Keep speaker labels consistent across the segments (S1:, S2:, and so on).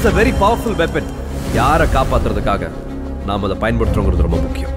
S1: Has a very powerful weapon யாரை காப்பாத்துறதுக்காக நாம் அதை பயன்படுத்துறோங்கிறது ரொம்ப முக்கியம்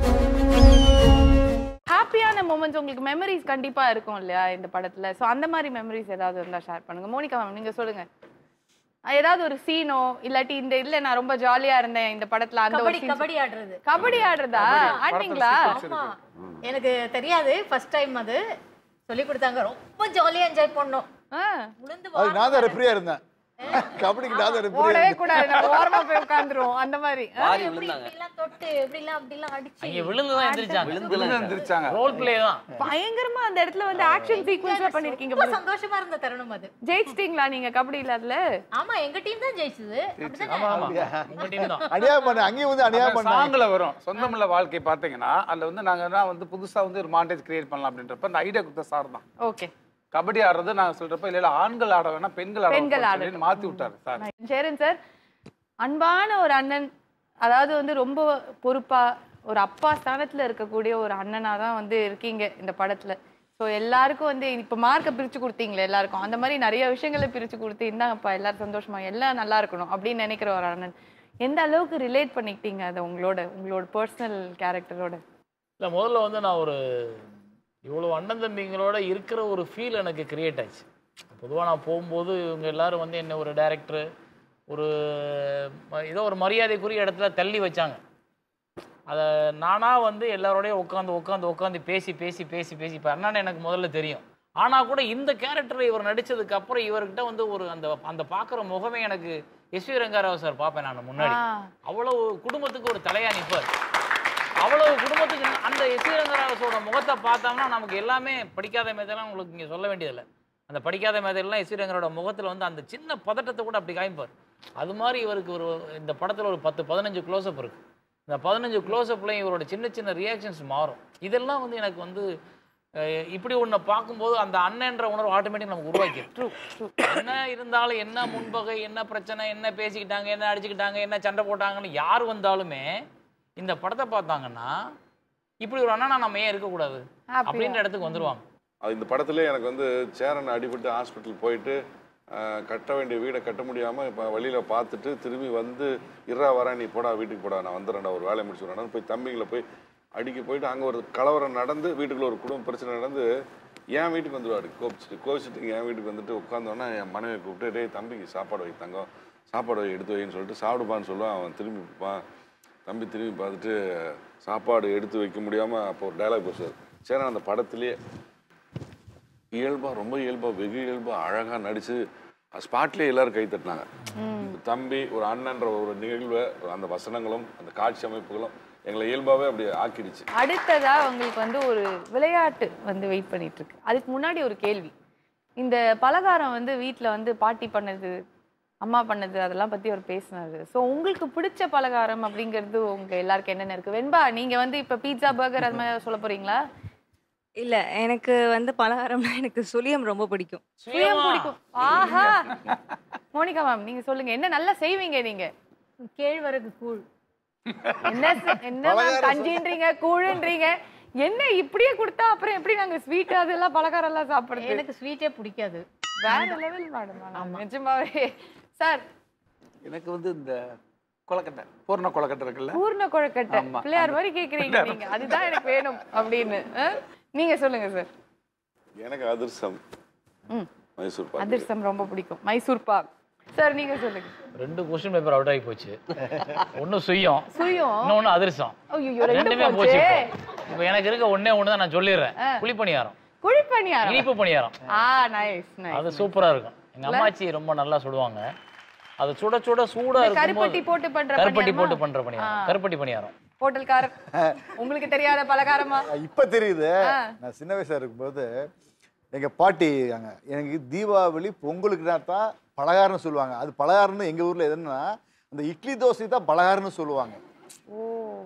S2: ஹாப்பியான மூமெண்ட்ஸ் உங்களுக்கு மெமரிஸ் கண்டிப்பா இருக்கும் இல்லையா இந்த படத்துல சோ அந்த மாதிரி மெமரிஸ் ஏதாவது இருந்தா ஷேர் பண்ணுங்க மோனிகா மேம் நீங்க சொல்லுங்க அஹ் ஏதாவது ஒரு சீனோ இல்லாட்டி இந்த இதுல நான் ரொம்ப ஜாலியா இருந்தேன் இந்த படத்துல அந்த ஒரு
S3: கபடி
S2: scene-
S3: கபடி ஆடுறது
S2: கபடி ஆடுறதா ஆடுனீங்களா
S3: ஆமா எனக்கு தெரியாது ஃபர்ஸ்ட் டைம் அது சொல்லி கொடுத்தாங்க ரொம்ப ஜாலியா என்ஜாய் பண்ணோம்
S2: ஆ.
S3: உளுந்து
S4: அது நான் தான் ரெஃப்ரியா இருந்தேன் கபடிக்கு நான் தான் ரெஃப்ரியா
S2: ஓடவே கூடாது நம்ம ஓரமா போய் உட்காந்துருவோம் அந்த மாதிரி ஆ?
S5: வாரி
S3: இப்படி
S5: விழுந்தாங்க
S3: இப்படிலாம் தொட்டு இப்படிலாம் அப்படிலாம் அடிச்சு
S6: அங்க விழுந்து தான் எந்திரிச்சாங்க
S5: விழுந்துலாம்
S7: எந்திரிச்சாங்க
S6: ரோல் பிளே தான்
S2: பயங்கரமா அந்த இடத்துல வந்து ஆக்ஷன் சீக்வன்ஸா பண்ணிருக்கீங்க
S3: ரொம்ப சந்தோஷமா இருந்த தருணம் அது
S2: ஜெயிச்சிட்டீங்களா நீங்க கபடியில அதுல
S3: ஆமா எங்க டீம் தான் ஜெயிச்சது அப்படிதானே?
S6: ஆமா ஆமா உங்க டீம் தான்
S4: அநியாயம் பண்ண அங்கேயும் வந்து அநியாயம் பண்ணாங்க
S7: சாங்கில் வரும் சொந்தமில்ல வாழ்க்கை பார்த்தீங்கன்னா அதில் வந்து நாங்கள் தான் வந்து புதுசாக வந்து ஒரு மாண்டேஜ் கிரியேட் பண்ணலாம் அப்படின்றப்ப அந்த ஐடியா கொடுத்த சார் தான்
S2: ஓகே
S7: கபடி ஆடுறது நாங்கள் சொல்றப்ப இல்லை இல்லை ஆண்கள் ஆட வேணாம் பெண்கள் ஆட
S2: பெண்கள்
S7: வேணாம்னு
S2: ஆடட்டும்.
S7: சொல்லி மாற்றி விட்டாரு சார்
S2: சேரன் சார் அன்பான ஒரு அண்ணன் அதாவது வந்து ரொம்ப பொறுப்பா ஒரு அப்பா ஸ்தானத்துல இருக்கக்கூடிய ஒரு அண்ணனா தான் வந்து இருக்கீங்க இந்த படத்துல ஸோ எல்லாருக்கும் வந்து இப்போ மார்க்கை பிரிச்சு கொடுத்தீங்களே எல்லாருக்கும் அந்த மாதிரி நிறைய விஷயங்களை பிரிச்சு கொடுத்து இந்தாங்கப்பா எல்லாரும் சந்தோஷமா எல்லாம் நல்லா இருக்கணும் அப்படின்னு நினைக்கிற ஒரு அண்ணன் எந்த அளவுக்கு ரிலேட் பண்ணிக்கிட்டீங்க அதை உங்களோட உங்களோட பர்சனல் கேரக்டரோட
S6: இல்லை முதல்ல வந்து நான் ஒரு இவ்வளோ அண்ணன் தம்பிங்களோட இருக்கிற ஒரு ஃபீல் எனக்கு கிரியேட் ஆச்சு பொதுவாக நான் போகும்போது இவங்க எல்லாரும் வந்து என்ன ஒரு டைரக்டரு ஒரு ம- ஏதோ ஒரு மரியாதைக்குரிய இடத்துல தள்ளி வச்சாங்க அதை நானாக வந்து எல்லாரோடய உட்காந்து உட்காந்து உட்காந்து பேசி பேசி பேசி பேசி இப்போ அண்ணன் எனக்கு முதல்ல தெரியும் ஆனால் கூட இந்த கேரக்டரை இவர் நடிச்சதுக்கு அப்புறம் இவர்கிட்ட வந்து ஒரு அந்த அந்த பார்க்குற முகமே எனக்கு எஸ் வி ரங்காராவ் சார் பார்ப்பேன் நான் முன்னாடி
S2: ஆ.
S6: அவ்வளவு குடும்பத்துக்கு ஒரு தலையா நிற்பார் அவ்வளவு குடும்பத்துக்கு அந்த எஸ் வி ரங்கராஜோட முகத்தை பார்த்தோம்னா நமக்கு எல்லாமே படிக்காத மேதெல்லாம் உங்களுக்கு இங்கே சொல்ல வேண்டியதில்லை அந்த படிக்காத மேதையெல்லாம் எஸ் வி ரங்கரோட முகத்தில் வந்து அந்த சின்ன பதட்டத்தை கூட அப்படி காமிப்பார் அது மாதிரி இவருக்கு ஒரு இந்த படத்தில் ஒரு பத்து பதினஞ்சு க்ளோஸ்அப் இருக்கு இந்த பதினஞ்சு க்ளோஸ்அப்லையும் இவரோட சின்ன சின்ன ரியாக்ஷன்ஸ் மாறும் இதெல்லாம் வந்து எனக்கு வந்து அஹ், இப்படி ஒன்றை பார்க்கும்போது அந்த அண்ணன்ற உணர்வு ஆட்டோமேட்டிக் நமக்கு உருவாக்கிடும் என்ன இருந்தாலும் என்ன முன்பகை என்ன பிரச்சனை என்ன பேசிக்கிட்டாங்க என்ன அடிச்சுக்கிட்டாங்க என்ன சண்டை போட்டாங்கன்னு யார் வந்தாலுமே இந்த படத்தை பார்த்தாங்கன்னா இப்படி ஒரு அண்ணனா நம்ம ஏன் இருக்கக்கூடாது
S2: Happy-ஆ.
S6: அப்படின்ற இடத்துக்கு வந்துருவாங்க
S8: அது இந்த படத்துல எனக்கு வந்து சேரன் அடிபட்டு ஹாஸ்பிட்டல் போயிட்டு ஆஹ், கட்ட வேண்டிய வீடை கட்ட முடியாமல் இப்போ வழியில் பார்த்துட்டு திரும்பி வந்து இறா வரேன் நீ போடா வீட்டுக்கு போடா நான் வந்துடுறேன்டா ஒரு வேலையை முடிச்சு வரேன் போய் தம்பிங்களை போய் அடிக்க போயிட்டு அங்கே ஒரு கலவரம் நடந்து வீட்டுக்குள்ள ஒரு குடும்ப பிரச்சனை நடந்து என் வீட்டுக்கு வந்துடுவாரு கோபிச்சுட்டு கோபிச்சுட்டு இங்க என் வீட்டுக்கு வந்துட்டு உட்காந்தோன்னா என் மனைவியை கூப்பிட்டு டேய் தம்பிக்கு சாப்பாடு வை தங்கம் சாப்பாடு வை எடுத்து வைன்னு சொல்லிட்டு சாப்பிடுப்பான்னு சொல்லுவான் அவன் திரும்பி பார்ப்பான் தம்பி திரும்பி பார்த்துட்டு சாப்பாடு எடுத்து வைக்க முடியாமல் அப்போ ஒரு டைலாக் பேசுவார் சரி அந்த படத்திலேயே இயல்பா ரொம்ப இயல்பா வெகு இயல்பா அழகா நடிச்சு ஸ்பாட்லேயே எல்லாரும் கை தட்டினாங்க தம்பி ஒரு அண்ணன்ற ஒரு நிகழ்வை அந்த வசனங்களும் அந்த காட்சி அமைப்புகளும் எங்களை இயல்பாவே அப்படி ஆக்கிடுச்சு
S2: அடுத்ததா உங்களுக்கு வந்து ஒரு விளையாட்டு வந்து வெயிட் பண்ணிட்டு இருக்கு அதுக்கு முன்னாடி ஒரு கேள்வி இந்த பலகாரம் வந்து வீட்ல வந்து பாட்டி பண்ணது அம்மா பண்ணது அதெல்லாம் பத்தி அவர் பேசினாரு ஸோ உங்களுக்கு பிடிச்ச பலகாரம் அப்படிங்கிறது உங்க எல்லாருக்கும் என்னென்ன இருக்கு வெண்பா நீங்க வந்து இப்ப பீட்சா பர்கர் அது மாதிரி சொல்ல போறீங்களா
S9: இல்ல எனக்கு வந்து பலகாரம்னா எனக்கு சுழியம் ரொம்ப பிடிக்கும்
S2: சுயம் பிடிக்கும் ஆஹா மோனிகா மேம் நீங்க சொல்லுங்க என்ன நல்லா செய்வீங்க நீங்க
S3: கேழ்வரகு கூழ்
S2: என்ன ச- என்ன ma'am கஞ்சின்றீங்க கூழுன்றீங்க என்ன இப்படியே கொடுத்தா அப்புறம் எப்படி நாங்க ஸ்வீட் அதெல்லாம் பலகாரம் எல்லாம் சாப்பிடுறது
S3: எனக்கு ஸ்வீட்டே பிடிக்காது
S2: வேற லெவல் மேடம் நிஜமாவே சார்
S7: எனக்கு வந்து இந்த கொலக்கட்டை பூர்ண கொலக்கட்டை இருக்குல்ல
S2: பூர்ண கொழுக்கட்டை
S7: ஆமா.
S2: பிள்ளையார் மாதிரி கேக்குறீங்க நீங்க அதுதான் எனக்கு வேணும் அப்படின்னு ஆ? நீங்க சொல்லுங்க சார்
S8: எனக்கு அதிர்ஷ்டம்
S2: ம்.
S8: மைசூர் பாக்கு
S2: அதிர்ஷ்டம் ரொம்ப பிடிக்கும் மைசூர் பாக் சார் நீங்க சொல்லுங்க
S6: ரெண்டு கொஸ்டின் பேப்பர் அவுட் ஆகி போச்சு ஒன்று சுயம்
S2: சுயம்
S6: இன்னொன்று அதிர்ஷ்டம்
S2: ஐயோ ரெண்டு
S6: ரெண்டுமே போச்சு
S2: போச்சு
S6: இப்போ இப்போ எனக்கு இருக்க ஒண்ணே ஒன்று தான் நான் சொல்லிடுறேன் குழிப்பணியாரம்
S2: குழிப்பணியாரம்
S6: இனிப்பு பணியாரம்
S2: ஆ நைஸ்
S6: அது
S2: நைஸ்
S6: சூப்பரா இருக்கும் எங்க அம்மாச்சி ரொம்ப நல்லா சுடுவாங்க அது சுட சுட சூடா
S2: இந்த கருப்பட்டி
S6: இருக்கும்
S2: போட்டு பண்ற
S6: கருப்பட்டி
S2: பணியாரமா?
S6: போட்டு பண்ற பணியாரம்
S2: ஆ.
S6: கருப்பட்டி பணியாரம்
S2: ஹோட்டல்காரர் உங்களுக்கு தெரியாத பலகாரமா
S4: இப்ப தெரியுது
S2: ஆ.
S4: நான் சின்ன வயசா இருக்கும்போது எங்க பாட்டி அங்க எனக்கு தீபாவளி பொங்கலுக்கு தான் பலகாரம்னு சொல்லுவாங்க அது பலகாரம்னு எங்க ஊர்ல எதுன்னா அந்த இட்லி தோசை தான் பலகாரம்னு சொல்லுவாங்க
S2: ஓ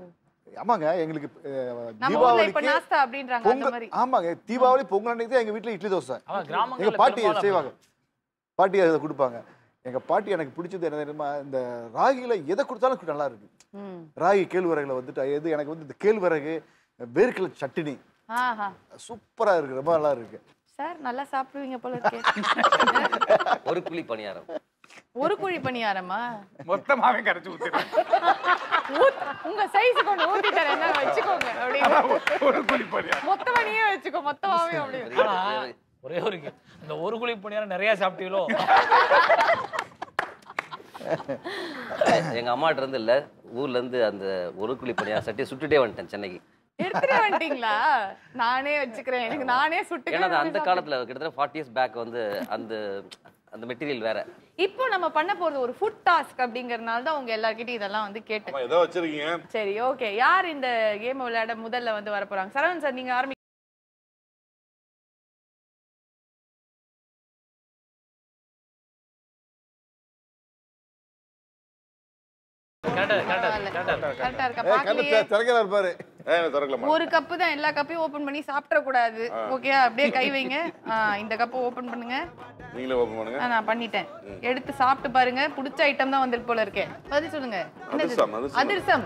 S4: ஆமாங்க எங்களுக்கு அஹ்,
S2: நம்ம ஊர்ல இப்ப
S4: தீபாவளிக்கு
S2: நாஸ்தா அப்படின்றாங்க அந்த
S4: பொங்கல்
S2: மாதிரி
S4: ஆமாங்க தீபாவளி பொங்கல் அன்னைக்கு தான் எங்க வீட்ல இட்லி தோசை
S6: அவன்
S4: எங்க
S6: கிராமங்கள்ல
S4: பாட்டி
S6: பெரும்பாலும்
S4: செய்வாங்க பாட்டி அதை கொடுப்பாங்க எங்க பாட்டி எனக்கு பிடிச்சது என்ன தெரியுமா இந்த ராகில எதை கொடுத்தாலும் நல்லா இருக்கு
S2: ம்
S4: ராகி கேழ்வரகுல வந்துட்டு எது எனக்கு வந்து இந்த கேழ்வரகு வேர்க்கடலை சட்னி
S2: ஆஹா
S4: சூப்பரா இருக்கு ரொம்ப நல்லா இருக்கு
S2: சார் நல்லா சாப்பிடுவீங்க போல இருக்கே
S5: ஒரு குழி பணியாரம்
S2: ஒரு குழி பணியாரமா
S7: மொத்தமாவே கரைச்சு ஊத்திடுறேன்
S2: ஊத்- உங்க சைஸ் கொண்டு ஊத்தி தரேன் என்ன வச்சுக்கோங்க அப்படின்னு
S7: ஒரு குழி பணியாரம்
S2: மொத்தமா நீயே வச்சுக்கோ மொத்தமாவே அப்படி
S6: ஆனா, ஒரே ஒரு கே- இந்த ஒரு குழி பணியாரம் நிறைய சாப்பிட்டீங்களோ
S5: எங்க அம்மாட்ட இருந்து இல்ல ஊர்ல இருந்து அந்த ஒரு குழி பணியாரம் சட்டியை சுட்டுட்டே வந்துட்டேன் சென்னைக்கு
S2: எடுத்துட்டு வந்துட்டீங்களா நானே வச்சுக்கிறேன் எனக்கு நானே
S5: ஏன்னா அது
S2: சுட்டுக்கிறேன்
S5: அந்த காலத்துல கிட்டத்தட்ட ஃபார்ட்டி இயர்ஸ் பேக் வந்து அந்த அந்த மெட்டீரியல் வேற
S2: இப்போ நம்ம பண்ண போறது ஒரு ஃபுட் டாஸ்க் அப்படிங்கறதுனால தான் உங்க எல்லார்கிட்டயும் இதெல்லாம் வந்து கேட்டேன்
S8: ஆமா, ஏதோ வச்சிருக்கீங்க
S2: சரி ஓகே யார் இந்த கேம் விளையாட முதல்ல வந்து வர போறாங்க சரவணன் சார் நீங்க ஆரம்பி
S6: கரெக்டா கரெக்டா கரெக்டா
S2: கரெக்டா இருக்கா
S4: ஏ கண்ணு
S2: பாக்கலையே
S4: திறக்கல இருப்பாரு
S8: ஏன் எனக்கு திறக்கலாமா
S2: ஒரு கப்பு தான் எல்லா கப்பையும் ஓபன் பண்ணி சாப்பிட கூடாது ஓகே அப்படியே கை வைங்க ஆ, இந்த கப்பை ஓபன் பண்ணுங்க
S8: நீங்களே ஓப்பன் பண்ணுங்க
S2: ஆ, நான் பண்ணிட்டேன் எடுத்து சாப்பிட்டு பாருங்க பிடிச்ச ஐட்டம் தான் வந்திருக்கு போல இருக்கேன் பதில் சொல்லுங்க என்னது?
S8: அதிர்சம், அதிர்சம்.
S2: அதிர்சம்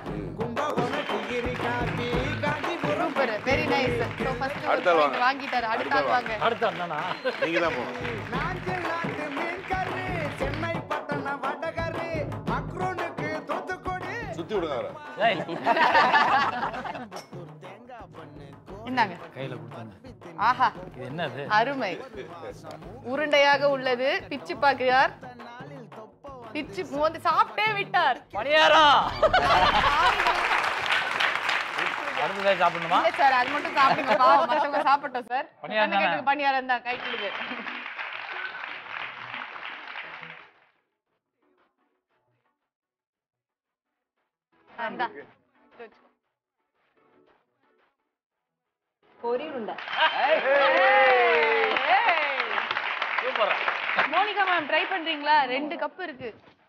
S2: super very nice so first
S8: அடுத்த ஆள் வாங்க.
S2: வாங்கிட்டாரு அடுத்த ஆள் வாங்க
S6: அடுத்து அண்ணனா
S8: நீங்க தான் போகணும் சுத்தி விடுங்க அவரை
S6: ஏய்,
S2: இந்தாங்க
S6: கையில கொடுத்தாங்க
S2: ஆஹா
S6: இது என்னது
S2: அருமை உருண்டையாக உள்ளது பிச்சு பார்க்கிறார் பிச்சு வந்து சாப்பிட்டே விட்டார்
S6: பணியாரம் அடுத்ததாக சாப்பிடணுமா
S2: இல்ல சார் அது மட்டும் சாப்பிடுங்க பாவம் மத்தவங்க சாப்பிட்டோம் சார்
S6: பணியாரம் தானே?
S2: கண்ணுக்கு பணியாரம் தான் கை கொடுங்க ஆ, இந்தா. பொரி உருண்டை
S6: சூப்பரா
S2: மோனிகா மேம் ட்ரை பண்றீங்களா ரெண்டு கப் இருக்கு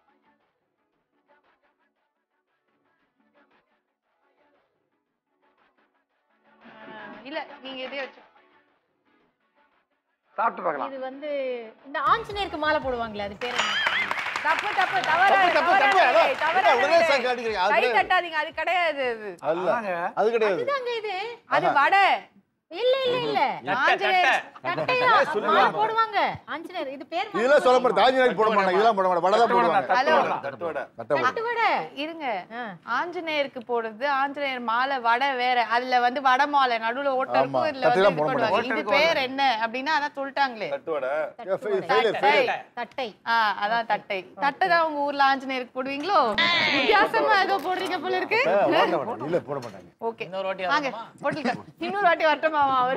S2: ஆ, இல்ல நீங்க இதே வச்சு
S7: சாப்பிட்டு பார்க்கலாம்
S3: இது வந்து இந்த ஆஞ்சநேயருக்கு மாலை போடுவாங்களே அது பேர் என்ன
S2: தப்பு தப்பு தவறா
S4: தப்பு, தப்பு,
S2: தவறான
S4: தப்பு.
S2: விடை,
S4: அதான்,
S2: தவறான
S4: அதான் உடனே
S2: விடை.
S4: சாக்கு அடிக்கிறீங்க. அது
S2: கை
S4: கிடையாது.
S2: தட்டாதீங்க அது கிடையாது அது
S4: அல்ல அது கிடையாது
S3: இதுதாங்க இது
S2: அது வடை
S3: இல்ல இல்ல இல்ல
S2: ஆஞ்சநேயர்
S3: தட்டைதான் மாலை போடுவாங்க ஆஞ்சநேயர் இது பேர்
S4: இதெல்லாம் சொல்ல மாட்டேன் தாஜ்மஹால் போட மாட்டாங்க இதெல்லாம் போட மாட்டாங்க வடை தான் போடுவாங்க
S2: ஹலோ
S8: தட்டு வடை
S4: தட்டை வடை.
S3: தட்டு வடை
S2: இருங்க
S3: ஆ.
S2: ஆஞ்சநேயருக்கு போடுறது ஆஞ்சநேயர் மாலை வடை வேற அதுல வந்து வடை மாலை நடுவுல ஓட்ட
S4: ஆமா.
S2: இருக்கும் இதுல வந்து
S4: தட்டுலாம்
S2: இது
S4: போட
S2: போடுவாங்க இது பேர் என்ன அப்படின்னா அதான் சொல்லிட்டாங்களே
S8: தட்டு வடை
S4: ஏ, fail, failure,
S2: தட்டை
S4: failure.
S3: தட்டை
S2: ஆ அதான் தட்டை தட்டை தான் உங்க ஊர்ல ஆஞ்சநேயருக்கு போடுவீங்களோ வித்தியாசமா ஏதோ போடுறீங்க போல இருக்கு
S4: ஆ, வாங்க, வாங்க. இல்ல போட மாட்டாங்க
S2: ஓகே
S6: இன்னொரு வாட்டி
S2: வாங்க போட்டுக்க இன்னொரு வாட்டி வரட்டுமாமா அவர்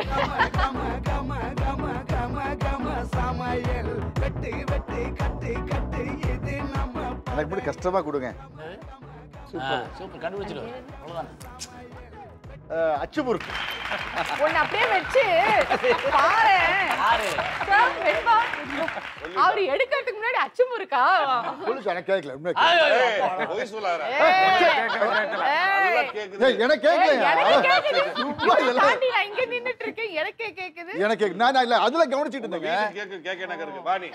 S4: எனக்கு இப்படி கஷ்டமா கொடுங்க
S6: சூப்பர் கண்டுபிடிச்சிடுவோம் அவ்வளவுதான்
S4: அஹ், அச்சு முறுக்கு
S2: ஒன்னு அப்படியே வச்சு பாரு
S6: யாரு
S2: அவர் எடுக்கிறதுக்கு முன்னாடி அச்சும் இருக்கா
S4: சொல்லுச்சு எனக்கு கேட்கல உண்மையா கேட்கல.
S8: ஏய், பொய் சொல்லாத கேக்குது
S4: ஏய், எனக்கு கேட்கலையா
S2: எனக்கு கேக்குது.
S4: சும்மா இதெல்லாம்
S2: தாண்டி நான் இங்க நின்னுட்டு இருக்கேன் எனக்கே கேக்குது
S4: எனக்கு கேக்கு- நான் நான் இல்ல அதுல கவனிச்சிட்டு இருந்தேங்க
S8: வீட்டுக்கு கேக்கு கேக்க எனக்கு இருக்கு Vani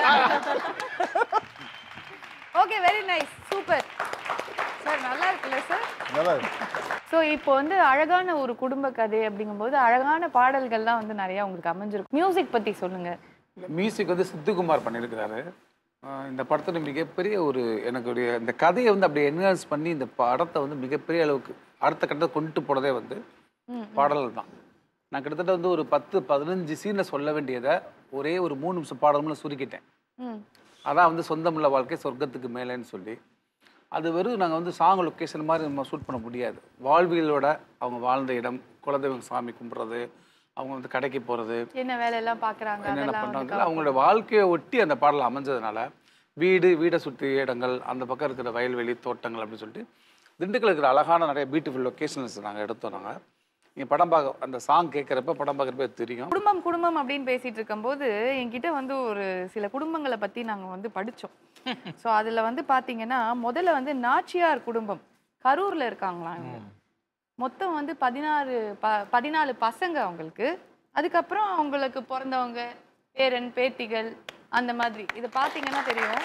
S2: okay very nice super sir நல்லா இருக்குல்ல சார்
S4: நல்லா இருக்கு.
S2: ஸோ இப்போ வந்து அழகான ஒரு குடும்ப கதை அப்படிங்கும்போது அழகான பாடல்கள்லாம் வந்து நிறைய உங்களுக்கு அமைஞ்சிருக்கும் மியூசிக் பத்தி சொல்லுங்க
S7: மியூசிக் வந்து சித்துக்குமார் பண்ணியிருக்கிறாரு ஆஹ் இந்த படத்தில் மிகப்பெரிய ஒரு எனக்கு ஒரு இந்த கதையை வந்து அப்படியே என்ஹான்ஸ் பண்ணி இந்த படத்தை வந்து மிகப்பெரிய அளவுக்கு அடுத்த கட்டத்தை கொண்டு போனதே வந்து பாடல்கள் தான் நான் கிட்டத்தட்ட வந்து ஒரு பத்து பதினஞ்சு சீனில் சொல்ல வேண்டியதை ஒரே ஒரு மூணு நிமிஷம் பாடல்கள் சுருக்கிட்டேன்
S2: ம்
S7: அதான் வந்து சொந்தமுள்ள வாழ்க்கை சொர்க்கத்துக்கு மேலேன்னு சொல்லி அது வெறும் நாங்கள் வந்து சாங் லொக்கேஷன் மாதிரி நம்ம ஷூட் பண்ண முடியாது வாழ்வியலோட அவங்க வாழ்ந்த இடம் குலதெய்வம் சாமி கும்பிட்றது அவங்க வந்து கடைக்கு போகிறது
S2: என்ன வேலையெல்லாம் பாக்குறாங்க
S7: என்னென்ன
S2: அதெல்லாம்
S7: பண்ணுறாங்க
S2: வந்து
S7: அவங்களோட வாழ்க்கையை ஒட்டி அந்த பாடல் அமைஞ்சதுனால வீடு வீடை சுற்றி இடங்கள் அந்த பக்கம் இருக்கிற வயல்வெளி தோட்டங்கள் அப்படின்னு சொல்லிட்டு திண்டுக்கல் இருக்கிற அழகான நிறைய பியூட்டிஃபுல் லொக்கேஷன்ஸ் நாங்கள் எடுத்தோம் நாங்கள் நீங்கள் படம் பார்க்க அந்த சாங் கேட்குறப்ப படம் பார்க்குறப்ப தெரியும்
S2: குடும்பம் குடும்பம் அப்படின்னு பேசிட்டு இருக்கும்போது என்கிட்ட வந்து ஒரு சில குடும்பங்களை பத்தி நாங்க வந்து படிச்சோம் ஸோ அதுல வந்து பாத்தீங்கன்னா முதல்ல வந்து நாச்சியார் குடும்பம் கரூர்ல இருக்காங்களாம் இவங்க. மொத்தம் வந்து பதினாறு ப பதினாலு பசங்க அவங்களுக்கு அதுக்கப்புறம் அவங்களுக்கு பிறந்தவங்க பேரன் பேத்திகள் அந்த மாதிரி இது பார்த்தீங்கன்னா தெரியும்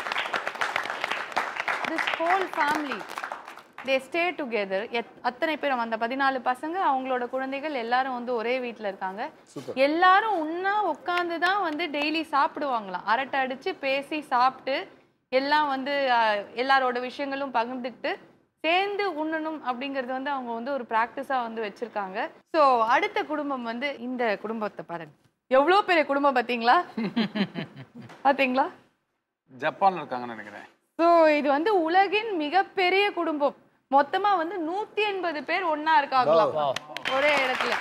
S2: this whole family they stay together அத்தனை பேரும் அந்த பதினாலு பசங்க அவங்களோட குழந்தைகள் எல்லாரும் வந்து ஒரே வீட்டில் இருக்காங்க எல்லாரும் ஒண்ணா உட்காந்து தான் வந்து டெய்லி சாப்பிடுவாங்களாம் அரட்டை அடிச்சு பேசி சாப்பிட்டு எல்லாம் வந்து அஹ், எல்லாரோட விஷயங்களும் பகிர்ந்துக்கிட்டு சேர்ந்து உண்ணணும் அப்படிங்கிறது வந்து அவங்க வந்து ஒரு ப்ராக்டிஸாக வந்து வச்சிருக்காங்க ஸோ அடுத்த குடும்பம் வந்து இந்த குடும்பத்தை பாருங்க எவ்வளோ பெரிய குடும்பம் பார்த்தீங்களா பார்த்தீங்களா
S7: ஜப்பான்ல இருக்காங்கன்னு நினைக்கிறேன்
S2: ஸோ இது வந்து உலகின் மிகப்பெரிய குடும்பம் மொத்தமா வந்து நூத்தி எண்பது பேர் ஒண்ணா இருக்காங்களாம் ஒரே இடத்துல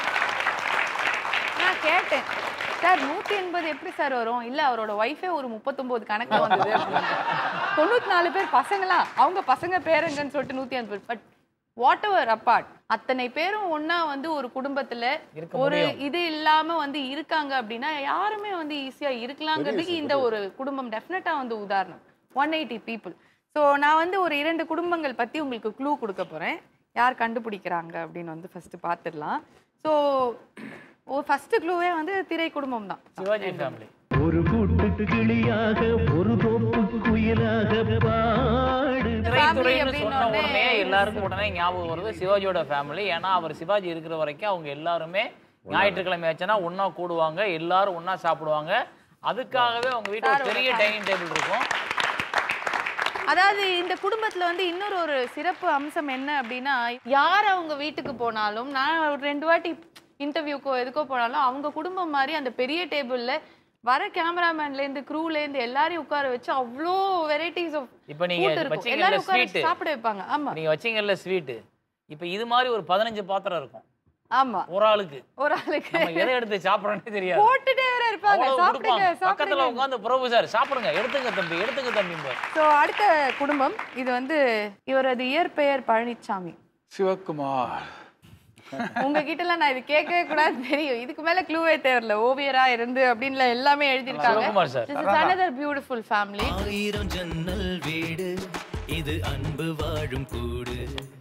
S2: நான் கேட்டேன் சார் நூத்தி எண்பது எப்படி சார் வரும் இல்ல அவரோட ஒய்ஃபே ஒரு முப்பத்தொன்பது கணக்கு வந்தது அப்படின்னு. தொண்ணூத்தி நாலு பேர் பசங்களா அவங்க பசங்க பேரங்கன்னு சொல்லிட்டு நூத்தி எண்பது பட் வாட் எவர் அப்பார்ட் அத்தனை பேரும் ஒண்ணா வந்து ஒரு குடும்பத்துல
S6: இருக்க
S2: ஒரு
S6: முடியும்.
S2: இது இல்லாம வந்து இருக்காங்க அப்படின்னா யாருமே வந்து ஈஸியா இருக்கலாங்கிறதுக்கு இந்த ஒரு குடும்பம் டெஃபினட்டா வந்து உதாரணம் ஒன் எயிட்டி பீப்புள் ஸோ நான் வந்து ஒரு இரண்டு குடும்பங்கள் பத்தி உங்களுக்கு க்ளூ கொடுக்க போறேன் யார் கண்டுபிடிக்கிறாங்க அப்படின்னு வந்து ஃபர்ஸ்ட் பார்த்துடலாம் ஸோ ஒரு ஃபர்ஸ்ட் க்ளூவே வந்து திரை குடும்பம் தான்
S6: சிவாஜி ஃபேமிலி
S10: ஒரு கூட்டு கிளியாக ஒரு தோப்பு குயிலாக பாடு
S6: திரைத்துறைன்னு
S2: அப்படின்னு
S6: சொன்ன
S2: உடனே
S6: உடனே எல்லாருக்கும் உடனே ஞாபகம் வருது சிவாஜியோட ஃபேமிலி ஏன்னா அவர் சிவாஜி இருக்கிற வரைக்கும் அவங்க எல்லாருமே ஞாயிற்றுக்கிழமை ஆச்சுன்னா ஒண்ணா கூடுவாங்க எல்லாரும் ஒண்ணா சாப்பிடுவாங்க அதுக்காகவே அவங்க வீட்டுல ஒரு பெரிய டைனிங் டேபிள் இருக்கும்
S2: அதாவது இந்த குடும்பத்துல வந்து இன்னொரு ஒரு சிறப்பு அம்சம் என்ன அப்படின்னா யார் அவங்க வீட்டுக்கு போனாலும் நான் ஒரு ரெண்டு வாட்டி இன்டர்வியூக்கோ எதுக்கோ போனாலும் அவங்க குடும்பம் மாதிரி அந்த பெரிய டேபிள்ல வர கேமராமேன்ல இருந்து க்ரூல இருந்து எல்லாரையும் உட்கார வச்சு அவ்வளோ வெரைட்டிஸ் ஆஃப்
S6: இப்போ நீங்க
S2: இருக்கும்
S6: வச்சீங்கல்ல
S2: எல்லாரும் உட்கார வச்சு
S6: ஸ்வீட்டு
S2: சாப்பிட வைப்பாங்க ஆமா
S6: நீங்க வச்சீங்கல்ல ஸ்வீட்டு இப்போ இது மாதிரி ஒரு பதினஞ்சு பாத்திரம் இருக்கும்
S2: ஆமா
S6: ஒரு ஆளுக்கு
S2: ஒரு ஆளுக்கு
S6: நம்ம எதை எடுத்து சாப்பிடறோம்னே தெரியாது
S2: போட்டுட்டே வேற இருப்பாங்க
S6: அவ்வளவு
S2: சாப்பிடுங்க
S6: கொடுப்பாங்க. பக்கத்துல
S2: சாப்பிடுங்க
S6: உட்காந்து பிரபு சார் சாப்பிடுங்க எடுத்துங்க தம்பி எடுத்துங்க தம்பி
S2: ஸோ அடுத்த குடும்பம் இது வந்து இவரது இயற்பெயர் பழனிச்சாமி
S7: சிவகுமார்
S2: உங்ககிட்ட எல்லாம் நான் இது கேட்கவே கூடாது தெரியும் இதுக்கு மேல க்ளூவே தேவையில்ல ஓவியரா இருந்து அப்படின்னு எல்லாமே எழுதியிருக்காங்க
S6: Sivakumar sir.
S2: This is another beautiful family
S10: ஆயிரம் ஜன்னல் வீடு இது அன்பு வாழும் கூடு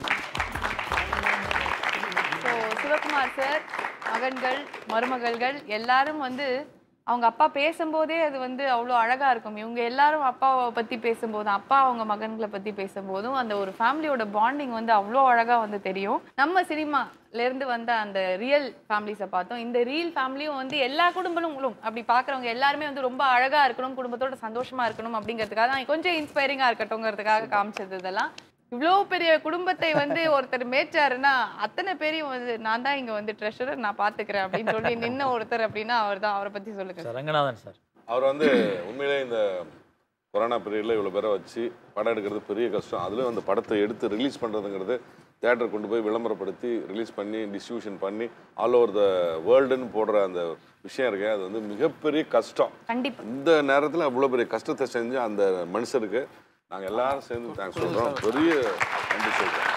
S2: ஸோ சிவகுமார் சார் மகன்கள் மருமகள்கள் எல்லாரும் வந்து அவங்க அப்பா பேசும்போதே அது வந்து அவ்வளோ அழகா இருக்கும் இவங்க எல்லாரும் அப்பாவை பத்தி பேசும்போதும் அப்பா அவங்க மகன்களை பத்தி பேசும்போதும் அந்த ஒரு ஃபேமிலியோட பாண்டிங் வந்து அவ்வளோ அழகா வந்து தெரியும் நம்ம சினிமால இருந்து வந்த அந்த ரியல் ஃபேமிலிஸை பார்த்தோம் இந்த ரியல் ஃபேமிலியும் வந்து எல்லா குடும்பங்களும் அப்படி பார்க்குறவங்க எல்லாருமே வந்து ரொம்ப அழகா இருக்கணும் குடும்பத்தோட சந்தோஷமா இருக்கணும் அப்படிங்கிறதுக்காக தான் கொஞ்சம் இன்ஸ்பைரிங்கா இருக்கட்டும்ங்கிறதுக்காக காமிச்சது இதெல்லாம் இவ்வளோ பெரிய குடும்பத்தை வந்து ஒருத்தர் மேய்ச்சாருன்னா அத்தனை பேரையும் வந்து நான் தான் இங்க வந்து ட்ரெஷரர் நான் பாத்துக்கிறேன் அப்படின்னு சொல்லி நின்ன ஒருத்தர் அப்படின்னா அவர் தான் அவரை பத்தி சொல்லுங்க
S6: சார் ரங்கநாதன் சார்
S8: அவர் வந்து உண்மையிலே இந்த கொரோனா பீரியடில் இவ்வளோ பேரை வச்சு படம் எடுக்கிறது பெரிய கஷ்டம் அதுலேயும் அந்த படத்தை எடுத்து ரிலீஸ் பண்ணுறதுங்கிறது தேட்டர் கொண்டு போய் விளம்பரப்படுத்தி ரிலீஸ் பண்ணி டிஸ்ட்ரிபியூஷன் பண்ணி ஆல் ஓவர் த வேர்ல்டுன்னு போடுற அந்த விஷயம் இருக்கு அது வந்து மிகப்பெரிய கஷ்டம்
S2: கண்டிப்பா
S8: இந்த நேரத்தில் அவ்வளோ பெரிய கஷ்டத்தை செஞ்சு அந்த மனுஷருக்கு நாங்கள் எல்லாரும் சேர்ந்து தேங்க்ஸ் சொல்கிறோம் பெரிய நன்றி சொல்கிறோம்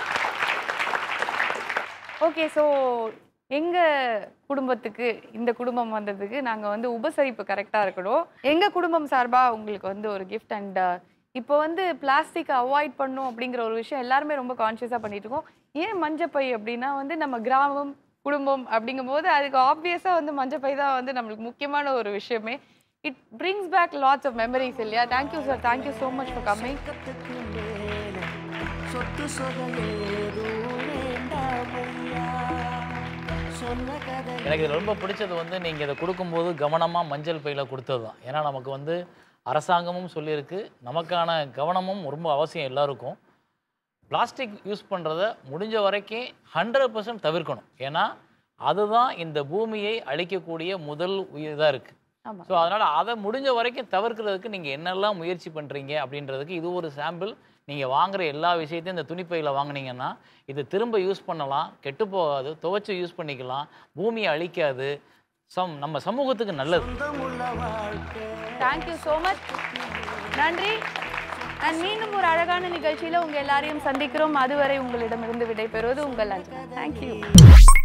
S2: ஓகே ஸோ எங்க குடும்பத்துக்கு இந்த குடும்பம் வந்ததுக்கு நாங்க வந்து உபசரிப்பு கரெக்டா இருக்கணும் எங்க குடும்பம் சார்பா உங்களுக்கு வந்து ஒரு கிஃப்ட் அண்ட் இப்போ வந்து பிளாஸ்டிக் அவாய்ட் பண்ணும் அப்படிங்கிற ஒரு விஷயம் எல்லாருமே ரொம்ப கான்ஷியஸாக பண்ணிட்டு இருக்கோம் ஏன் மஞ்சப்பை அப்படின்னா வந்து நம்ம கிராமம் குடும்பம் அப்படிங்கும்போது அதுக்கு ஆப்வியஸாக வந்து மஞ்சப்பை தான் வந்து நம்மளுக்கு முக்கியமான ஒரு விஷயமே it brings back lots of memories இல்லையா thank you sir thank you so much for coming
S10: சொத்து சொகையேதும் வேண்டாமையா சொன்ன கதை
S6: எனக்கு இது ரொம்ப பிடிச்சது வந்து நீங்கள் இதை கொடுக்கும்போது கவனமாக மஞ்சள் பையில் கொடுத்தது தான் ஏன்னா நமக்கு வந்து அரசாங்கமும் சொல்லியிருக்கு நமக்கான கவனமும் ரொம்ப அவசியம் எல்லாருக்கும் பிளாஸ்டிக் யூஸ் பண்ணுறத முடிஞ்ச வரைக்கும் ஹண்ட்ரட் பர்சன்ட் தவிர்க்கணும் ஏன்னா அதுதான் இந்த பூமியை அழிக்கக்கூடிய முதல் இதாக இருக்குது
S2: ஆமா.
S6: ஸோ அதனால் அதை முடிஞ்ச வரைக்கும் தவிர்க்கிறதுக்கு நீங்கள் என்னெல்லாம் முயற்சி பண்ணுறீங்க அப்படின்றதுக்கு இது ஒரு சாம்பிள் நீங்கள் வாங்குற எல்லா விஷயத்தையும் இந்த துணிப்பையில் வாங்குனீங்கன்னா இது திரும்ப யூஸ் பண்ணலாம் கெட்டு போகாது துவைச்சு யூஸ் பண்ணிக்கலாம் பூமியை அழிக்காது சம் நம்ம சமூகத்துக்கு நல்லது
S10: சொந்தமுள்ள வாழ்க்கை
S2: தேங்க்யூ ஸோ மச் நன்றி அண்ட் மீண்டும் ஒரு அழகான நிகழ்ச்சியில உங்க எல்லாரையும் சந்திக்கிறோம் அதுவரை உங்களிடமிருந்து விடைபெறுவது உங்கள் அஞ்சனா தேங்க்யூ